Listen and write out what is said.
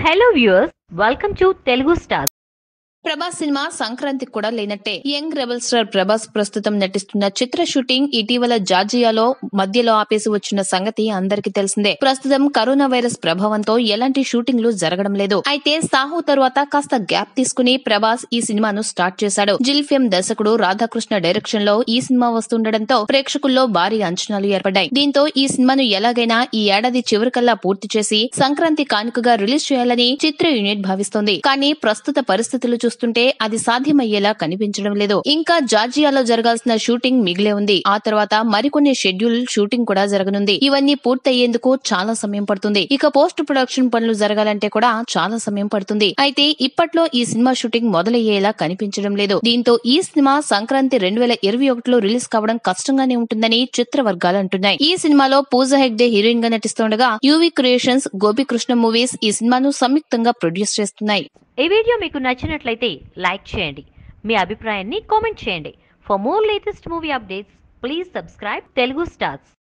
hello viewers welcome to Telugu star Prabhas సినిమా సంక్రాంతికి కూడా లేనట్టే యంగ్ రెబల్ స్టార్ ప్రభాస్ ప్రస్తుతం నటిస్తున్న చిత్ర షూటింగ్ ఇటీవల జార్జియాలో మధ్యలో ఆపేసి వచ్చిన సంగతి అందరికీ తెలిసిందే ప్రస్తుతం కరోనా వైరస్ ప్రభావంతో ఎలాంటి షూటింగ్లు జరగడం లేదు అయితే సాహు తరువాత కాస్త గ్యాప్ తీసుకుని ప్రభాస్ ఈ సినిమాను స్టార్ట్ చేశాడు జిల్ ఫిల్మ్ దర్శకుడు రాధాకృష్ణ డైరెక్షన్ లో ఈ సినిమా వస్తుండటంతో ప్రేక్షకుల్లో భారీ అంచనాలు ఏర్పడ్డాయి దీంతో ఈ సినిమాను ఎలాగైనా ఈ ఏడాది చివరికల్లా పూర్తి చేసి సంక్రాంతి కానుకగా రిలీజ్ చేయాలని చిత్ర యూనిట్ భావిస్తోంది కానీ ప్రస్తుత పరిస్థితులు చూస్తుంటే అది సాధ్యమయ్యేలా కనిపించడం లేదు ఇంకా జార్జియాలో జరగాల్సిన షూటింగ్ మిగిలే ఉంది ఆ తర్వాత మరికొన్ని షెడ్యూల్ షూటింగ్ కూడా జరగనుంది ఇవన్నీ పూర్తయ్యేందుకు చాలా సమయం పడుతుంది ఇక పోస్ట్ ప్రొడక్షన్ పనులు జరగాలంటే కూడా చాలా సమయం పడుతుంది అయితే ఇప్పట్లో ఈ సినిమా షూటింగ్ మొదలయ్యేలా కనిపించడం లేదు దీంతో ఈ సినిమా సంక్రాంతి రెండు వేల ఇరవై ఒకటిలో రిలీజ్ కావడం కష్టంగానే ఉంటుందని చిత్ర వర్గాలు అంటున్నాయి ఈ సినిమాలో పూజ హెగ్డే హీరోయిన్ గా నటిస్తుండగా యూవీ క్రియేషన్స్ గోపికృష్ణ మూవీస్ ఈ సినిమాను సంయుక్తంగా ప్రొడ్యూస్ చేస్తున్నాయి ఈ వీడియో మీకు నచ్చినట్లయితే లైక్ చేయండి మీ అభిప్రాయాన్ని కామెంట్ చేయండి for more latest movie updates please subscribe Telugu stars